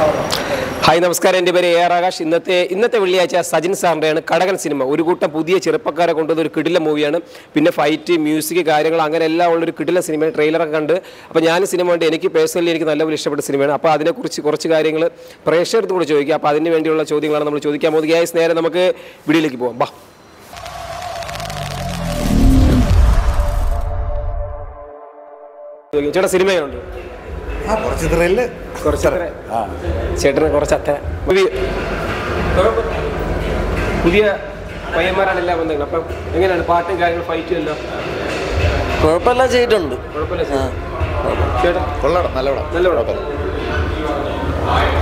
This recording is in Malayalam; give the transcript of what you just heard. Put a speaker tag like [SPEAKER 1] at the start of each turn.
[SPEAKER 1] ഹായ് നമസ്കാരം എൻ്റെ പേര് എ ആർ ആകാശ് ഇന്നത്തെ ഇന്നത്തെ വെള്ളിയാഴ്ച സജിൻ സാറിൻ്റെയാണ് കടകൻ സിനിമ ഒരു കൂട്ടം പുതിയ ചെറുപ്പക്കാരെ കൊണ്ടുവന്ന ഒരു കിടില മൂവിയാണ് പിന്നെ ഫൈറ്റ് മ്യൂസിക് കാര്യങ്ങൾ അങ്ങനെ എല്ലാം ഉള്ളൊരു കിടില സിനിമയാണ് ട്രെയിലറൊക്കെ കണ്ട് അപ്പോൾ ഞാൻ സിനിമ കണ്ട് എനിക്ക് പേഴ്സണലി എനിക്ക് നല്ലപോലെ ഇഷ്ടപ്പെട്ട സിനിമയാണ് അപ്പോൾ അതിനെക്കുറിച്ച് കുറച്ച് കാര്യങ്ങൾ പ്രേക്ഷകർക്ക് കൂടെ ചോദിക്കുക അപ്പോൾ അതിന് വേണ്ടിയുള്ള ചോദ്യങ്ങളാണ് നമ്മൾ ചോദിക്കാൻ പോകുന്നത് ഗ്യാസ് നേരെ നമുക്ക് വീഡിയോയിലേക്ക് പോകാം ബാ ചേട്ടാ സിനിമയുണ്ട്
[SPEAKER 2] ആ കുറച്ച് ത്രില്ല്
[SPEAKER 1] കുറച്ച് അത്ര ചേട്ടന് കുറച്ച് അത്ര പുതിയ പുതിയ പയ്യന്മാരാണ് എല്ലാം വന്നത് അപ്പം എങ്ങനെയാണ് പാട്ടും കാര്യങ്ങളും ഫൈറ്റും എല്ലാം
[SPEAKER 3] കുഴപ്പമില്ല ചെയ്തിട്ടുണ്ട്
[SPEAKER 1] കുഴപ്പമില്ല ചേട്ടാ
[SPEAKER 2] കൊള്ളണം നല്ല പടം
[SPEAKER 1] നല്ല പടം